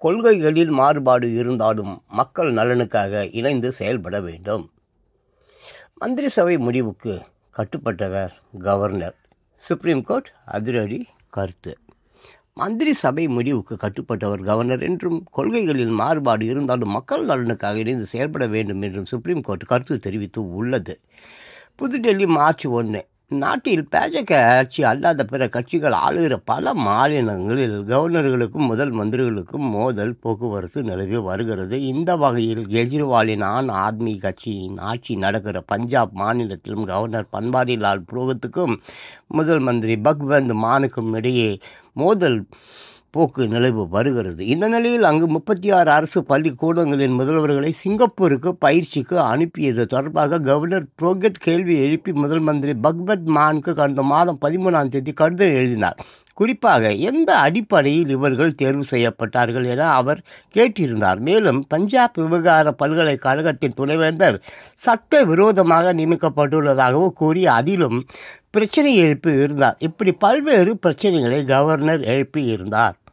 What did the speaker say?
கொள்கைகளில் மாறுபாடு இருந்தாலும் மக்கள் நலனுக்காக இணைந்து செயல்பட வேண்டும் மந்திரி சபை முடிவுக்கு கட்டுப்பட்டவர் கவர்னர் சுப்ரீம் கோர்ட் அதிரடி கருத்து மந்திரி சபை முடிவுக்கு கட்டுப்பட்டவர் கவர்னர் என்றும் கொள்கைகளில் மாறுபாடு இருந்தாலும் மக்கள் நலனுக்காக இணைந்து செயல்பட வேண்டும் என்றும் சுப்ரீம் கோர்ட் கருத்து தெரிவித்து உள்ளது புதுடெல்லி மார்ச் ஒன்று நாட்டில் பாஜக ஆட்சி அல்லாத பிற கட்சிகள் ஆளுகிற பல மாநிலங்களில் கவர்னர்களுக்கும் முதல் மந்திரிகளுக்கும் மோதல் போக்குவரத்து நிலவி வருகிறது இந்த வகையில் கெஜ்ரிவாலின் ஆம் ஆத்மி கட்சியின் ஆட்சி நடக்கிற பஞ்சாப் மாநிலத்திலும் கவர்னர் பன்வாரிலால் புரோஹித்துக்கும் முதல் மந்திரி பக்வந்த் மானுக்கும் இடையே மோதல் போக்கு நிலவு வருகிறது இந்த நிலையில் அங்கு முப்பத்தி ஆறு அரசு பள்ளிக்கூடங்களின் முதல்வர்களை சிங்கப்பூருக்கு பயிற்சிக்கு அனுப்பியது தொடர்பாக கவர்னர் புரோகத் கேள்வி எழுப்பி முதல் மந்திரி பக்வத் மானுக்கு கடந்த மாதம் பதிமூணாம் தேதி கடிதம் எழுதினார் குறிப்பாக எந்த அடிப்படையில் இவர்கள் தேர்வு செய்யப்பட்டார்கள் என அவர் கேட்டிருந்தார் மேலும் பஞ்சாப் விவகார பல்கலைக்கழகத்தின் துணைவேந்தர் சட்ட விரோதமாக நியமிக்கப்பட்டுள்ளதாகவும் கூறி அதிலும் பிரச்சனை எழுப்பி இருந்தார் இப்படி பல்வேறு பிரச்சனைகளை கவர்னர் எழுப்பி இருந்தார்